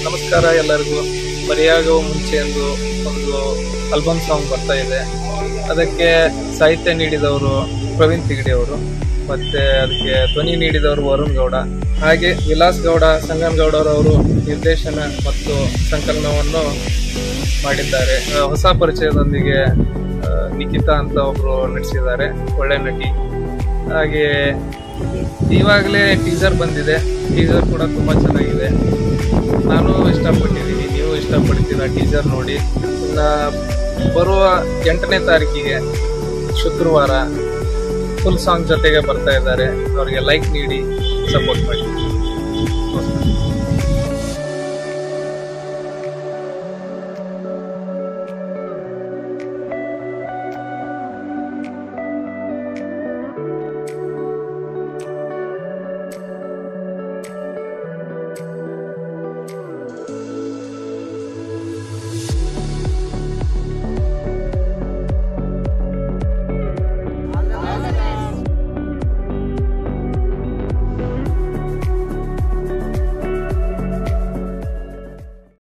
ನಮಸ್ಕಾರ ಎಲ್ಲರಿಗೂ ಬರಿಯಾಗುವ ಮುಂಚೆ ಎಂದು ಒಂದು ಆಲ್ಬಮ್ ಸಾಂಗ್ ಬರ್ತಾ ಇದೆ ಅದಕ್ಕೆ ಸಾಹಿತ್ಯ ನೀಡಿದವರು ಪ್ರವೀಣ್ ತಿಗಡಿ ಅವರು ಮತ್ತೆ ಅದಕ್ಕೆ ಧ್ವನಿ ನೀಡಿದವರು ವರುಣ್ ಗೌಡ ಹಾಗೆ ವಿಲಾಸ್ ಗೌಡ ಸಂಗನ್ ಗೌಡರವರು ನಿರ್ದೇಶನ ಮತ್ತು ಸಂಕಲನವನ್ನು ಮಾಡಿದ್ದಾರೆ ಆ, ಹೊಸ ಪರಿಚಯದೊಂದಿಗೆ ಆ, ನಿಖಿತಾ ಅಂತ ಒಬ್ರು ನಟಿಸಿದ್ದಾರೆ ಒಳ್ಳೆ ನಟಿ ಹಾಗೆ ಇವಾಗಲೇ ಟೀಸರ್ ಬಂದಿದೆ ಟೀಸರ್ ಕೂಡ ತುಂಬಾ ಚೆನ್ನಾಗಿದೆ ನಾನು ಇಷ್ಟಪಟ್ಟಿದ್ದೀನಿ ನೀವು ಇಷ್ಟಪಡ್ತೀರಾ ಟೀಸರ್ ನೋಡಿ ಇನ್ನ ಬರುವ ಎಂಟನೇ ತಾರೀಕಿಗೆ ಶುಕ್ರವಾರ ಫುಲ್ ಸಾಂಗ್ ಜೊತೆಗೆ ಬರ್ತಾ ಇದ್ದಾರೆ ಅವರಿಗೆ ಲೈಕ್ ನೀಡಿ ಸಪೋರ್ಟ್ ಮಾಡಿ